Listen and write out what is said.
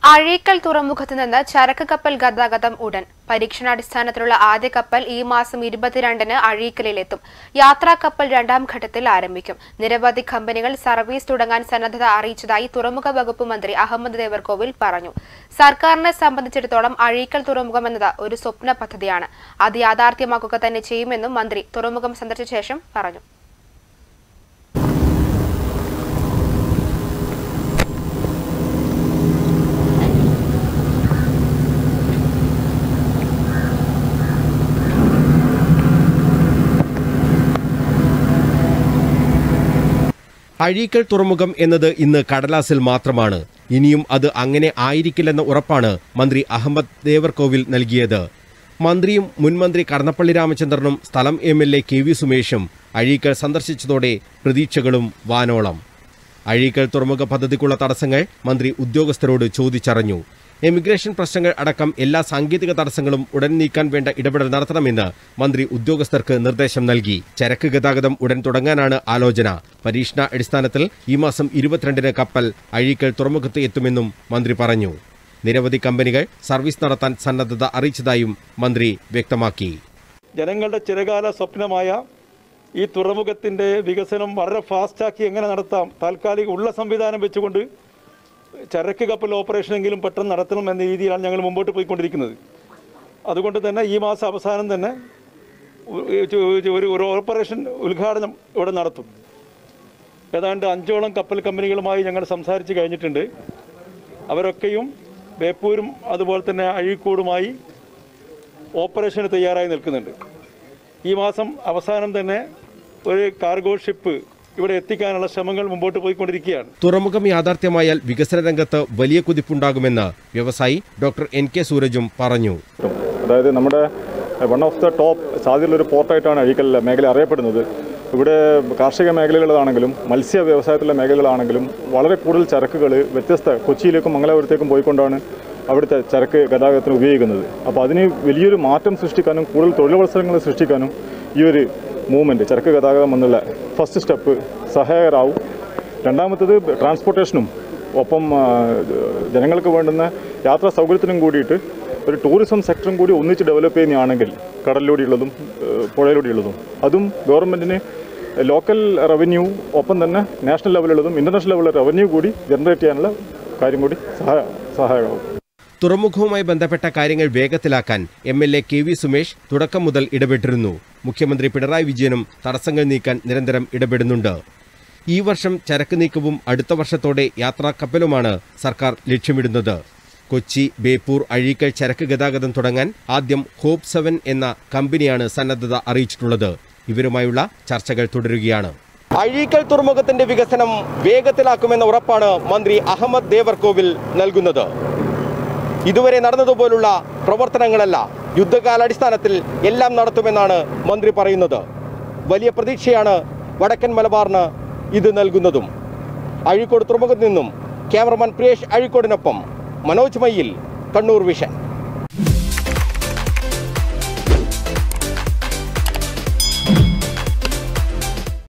അഴീക്കൽ തുറമുഖത്ത് നിന്ന് ചരക്ക് കപ്പൽ ഗതാഗതം ഉടൻ പരീക്ഷണാടിസ്ഥാനത്തിലുള്ള ആദ്യ കപ്പൽ ഈ മാസം ഇരുപത്തിരണ്ടിന് അഴീക്കലിലെത്തും യാത്രാ കപ്പൽ രണ്ടാം ഘട്ടത്തിൽ ആരംഭിക്കും നിരവധി കമ്പനികൾ സർവീസ് തുടങ്ങാൻ സന്നദ്ധത അറിയിച്ചതായി തുറമുഖ വകുപ്പ് മന്ത്രി അഹമ്മദ് ദേവർകോവിൽ പറഞ്ഞു സർക്കാരിനെ സംബന്ധിച്ചിടത്തോളം അഴീക്കൽ തുറമുഖം എന്നത് ഒരു സ്വപ്ന പദ്ധതിയാണ് അത് യാഥാർത്ഥ്യമാക്കുക തന്നെ ചെയ്യുമെന്നും മന്ത്രി തുറമുഖം സന്ദർശിച്ച ശേഷം പറഞ്ഞു അഴീക്കൽ തുറമുഖം എന്നത് ഇന്ന് കടലാസിൽ മാത്രമാണ് ഇനിയും അത് അങ്ങനെ ആയിരിക്കില്ലെന്ന ഉറപ്പാണ് മന്ത്രി അഹമ്മദ് ദേവർകോവിൽ നൽകിയത് മന്ത്രിയും മുൻമന്ത്രി കടന്നപ്പള്ളി രാമചന്ദ്രനും സ്ഥലം M L A K V സുമേഷും അഴീക്കൽ സന്ദർശിച്ചതോടെ പ്രതീക്ഷകളും വാനോളം അഴീക്കൽ തുറമുഖ പദ്ധതിക്കുള്ള തടസ്സങ്ങൾ മന്ത്രി ഉദ്യോഗസ്ഥരോട് ചോദിച്ചറിഞ്ഞു എമിഗ്രേഷൻ പ്രശ്നങ്ങൾ അടക്കം എല്ലാ സാങ്കേതിക തടസ്സങ്ങളും ഉടൻ നീക്കാൻ വേണ്ട ഇടപെടൽ നടത്തണമെന്ന് മന്ത്രി ഉദ്യോഗസ്ഥർക്ക് നിർദ്ദേശം നൽകി ചരക്ക് ഗതാഗതം ഉടൻ തുടങ്ങാനാണ് ആലോചന പരീക്ഷണ അടിസ്ഥാനത്തിൽ ഈ മാസം ഇരുപത്തിരണ്ടിന് കപ്പൽ അഴീക്കൽ തുറമുഖത്ത് എത്തുമെന്നും മന്ത്രി പറഞ്ഞു നിരവധി കമ്പനികൾ സർവീസ് നടത്താൻ സന്നദ്ധത അറിയിച്ചതായും മന്ത്രി വ്യക്തമാക്കി ജനങ്ങളുടെ ചിരകാല സ്വപ്നമായ ഈ തുറമുഖത്തിൻ്റെ വികസനം വളരെ ഫാസ്റ്റാക്കി എങ്ങനെ നടത്താം താൽക്കാലിക ഉള്ള സംവിധാനം വെച്ചുകൊണ്ട് ചരക്ക് കപ്പൽ ഓപ്പറേഷനെങ്കിലും പെട്ടെന്ന് നടത്തണം എന്ന രീതിയിലാണ് ഞങ്ങൾ മുമ്പോട്ട് പോയിക്കൊണ്ടിരിക്കുന്നത് അതുകൊണ്ട് തന്നെ ഈ മാസം അവസാനം തന്നെ ഒരു ഒരു- ഒരു ഓപ്പറേഷൻ ഉദ്ഘാടനം ഇവിടെ നടത്തും ഏതാണ്ട് അഞ്ചോളം കപ്പൽ കമ്പനികളുമായി ഞങ്ങൾ സംസാരിച്ച് കഴിഞ്ഞിട്ടുണ്ട് അവരൊക്കെയും ബേപ്പൂരും അതുപോലെ തന്നെ അഴീക്കോടുമായി ഓപ്പറേഷന് തയ്യാറായി നിൽക്കുന്നുണ്ട് ഈ മാസം അവസാനം തന്നെ ഒരു കാർഗോ ഷിപ്പ് ഇവിടെ എത്തിക്കാനുള്ള ശ്രമങ്ങൾ മുമ്പോട്ട് പോയിക്കൊണ്ടിരിക്കുകയാണ് തുറമുഖം യാഥാർത്ഥ്യമായാൽ വികസന രംഗത്ത് വലിയ കുതിപ്പുണ്ടാകുമെന്ന് വ്യവസായി ഡോക്ടർ എൻ കെ സൂരജും പറഞ്ഞു അതായത് നമ്മുടെ വൺ ഓഫ് ദ ടോപ്പ് സാധ്യതയുള്ള ഒരു പോർട്ടായിട്ടാണ് അഴീക്കൽ മേഖല അറിയപ്പെടുന്നത് ഇവിടെ കാർഷിക മേഖലകളാണെങ്കിലും മത്സ്യ വ്യവസായത്തിലുള്ള മേഖലകളാണെങ്കിലും വളരെ കൂടുതൽ ചരക്കുകൾ വ്യത്യസ്ത കൊച്ചിയിലേക്കും മംഗലാപുരത്തേക്കും പോയിക്കൊണ്ടാണ് അവിടുത്തെ ചരക്ക് ഗതാഗതത്തിന് ഉപയോഗിക്കുന്നത് അപ്പോൾ അതിന് വലിയൊരു മാറ്റം സൃഷ്ടിക്കാനും കൂടുതൽ തൊഴിലവസരങ്ങൾ സൃഷ്ടിക്കാനും ഈ ഒരു മൂവ്മെൻറ്റ് ചരക്ക് ഗതാഗതം എന്നുള്ള ഫസ്റ്റ് സ്റ്റെപ്പ് സഹായകരാവും രണ്ടാമത്തത് ട്രാൻസ്പോർട്ടേഷനും ഒപ്പം ആ, ജനങ്ങൾക്ക് വേണ്ടുന്ന യാത്രാ സൗകര്യത്തിനും കൂടിയിട്ട് ഒരു ടൂറിസം സെക്ടറും കൂടി ഒന്നിച്ച് ഡെവലപ്പ് ചെയ്യുന്നതാണെങ്കിൽ കടലിലൂടെയുള്ളതും ഏഹ്, പുഴയിലൂടെയുള്ളതും അതും ഗവൺമെൻറ്റിന് ലോക്കൽ റവന്യൂ ഒപ്പം തന്നെ നാഷണൽ ലെവലുള്ളതും ഇൻ്റർനാഷണൽ ലെവലിലെ റവന്യൂ കൂടി ജനറേറ്റ് ചെയ്യാനുള്ള കാര്യം കൂടി സഹായ സഹായകമാവും തുറമുഖവുമായി ബന്ധപ്പെട്ട കാര്യങ്ങൾ വേഗത്തിലാക്കാൻ M L A K V Sumesh തുടക്കം മുതൽ ഇടപെട്ടിരുന്നു മുഖ്യമന്ത്രി പിണറായി വിജയനും തടസ്സങ്ങൾ നീക്കാൻ നിരന്തരം ഇടപെടുന്നുണ്ട് ഈ വർഷം ചരക്ക് നീക്കവും അടുത്ത വർഷത്തോടെ യാത്രാ കപ്പലുമാണ് സർക്കാർ ലക്ഷ്യമിടുന്നത് കൊച്ചി ബേപ്പൂർ അഴീക്കൽ ചരക്ക് ഗതാഗതം തുടങ്ങാൻ ആദ്യം ഹോപ്പ് സെവൻ എന്ന കമ്പനിയാണ് സന്നദ്ധത അറിയിച്ചിട്ടുള്ളത് ഇവരുമായുള്ള ചർച്ചകൾ തുടരുകയാണ് അഴീക്കൽ തുറമുഖത്തിന്റെ വികസനം വേഗത്തിലാക്കുമെന്ന ഉറപ്പാണ് മന്ത്രി അഹമ്മദ് ദേവർകോവിൽ നൽകുന്നത് ഇതുവരെ നടന്നതുപോലുള്ള പ്രവർത്തനങ്ങളല്ല യുദ്ധകാലാടിസ്ഥാനത്തിൽ എല്ലാം നടത്തുമെന്നാണ് മന്ത്രി പറയുന്നത് വലിയ പ്രതീക്ഷയാണ് വടക്കൻ മലബാറിന് ഇത് നൽകുന്നതും അഴീക്കോട് തുറമുഖത്ത് നിന്നും ക്യാമറമാൻ പ്രിയേഷ് അഴീക്കോടിനൊപ്പം മനോജ് മയ്യിൽ കണ്ണൂർ വിഷൻ